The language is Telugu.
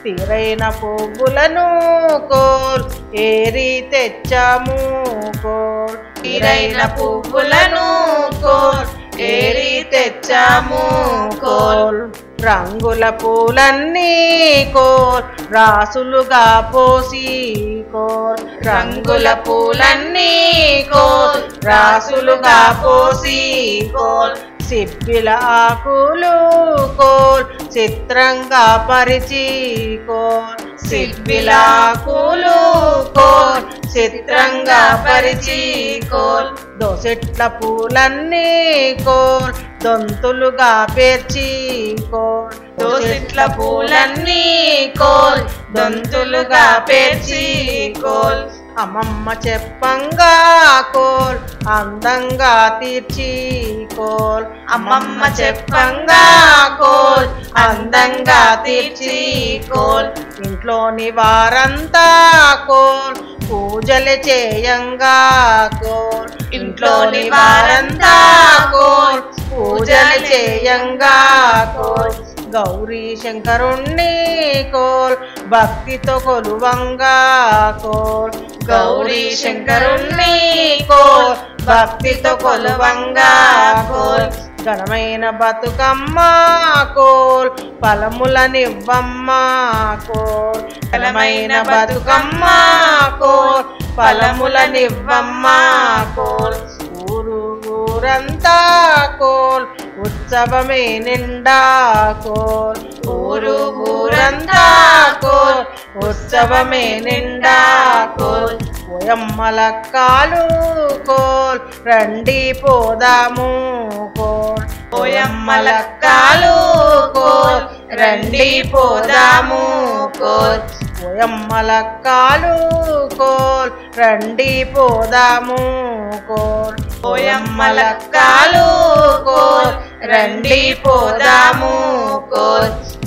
తీరైన పువ్వులను కోల్ ఏరి తెచ్చాము కోల్ తీరైన పువ్వులను కోల్ ఏరి తెచ్చాము కోల్ రంగుల పూలన్నీ కోల్ రాసులుగా పోసి కోల్ రంగుల పూలన్నీ కోల్ రాసులుగా పోసి కోల్ సిబ్బిల ఆకులు కోల్ చిత్రంగా పరిచి కోల్ సిబ్బిలాకులు కోల్ చిత్రంగా పరిచి కోల్ దోసెట్ల పూలన్నీ కోల్ దొంతులుగా పేర్చి కోల్ దోసిట్ల పూలన్నీ కోల్ దొంతులుగా పేర్చి కోల్ అమ్మమ్మ చెప్పంగా కోల్ అందంగా తీర్చి కోల్ అమ్మమ్మ చెప్పంగా కోల్ అందంగా తీర్చి కోల్ ఇంట్లోని వారంతా కోల్ పూజలు చేయంగా కోల్ ఇంట్లోని వారంతా కోల్ పూజలు చేయంగా కోల్ గౌరీ శంకరుణ్ణి కోల్ భక్తితో కొలువంగా కోల్ గౌరీ శంకరుణ్ణి కోల్ భక్తితో కొలువంగా కోల్ ఘనమైన బతుకమ్మ కోల్ ఫలములనివ్వమ్మ కోల్ ఘనమైన బతుకమ్మ కోల్ ఫలములనివ్వమ్మ కోల్ ఊరు ఊరంతా కోల్ ఉత్సవమే నిండా కోల్ ఊరు ఊరంతా కోల్ ఉత్సవమే నిండా కోల్ ఓయమ్మలక్కాలు కోల్ రండి పోదాము కోల్ ఓయమ్మలక్కాలు కోల్ రండి పోదాము కోల్ ఓయమ్మలక్కాలు కోల్ రండి పోదాము కోల్ ఓయమ్మలక్కాలు కోల్ రండి పోదాము కోల్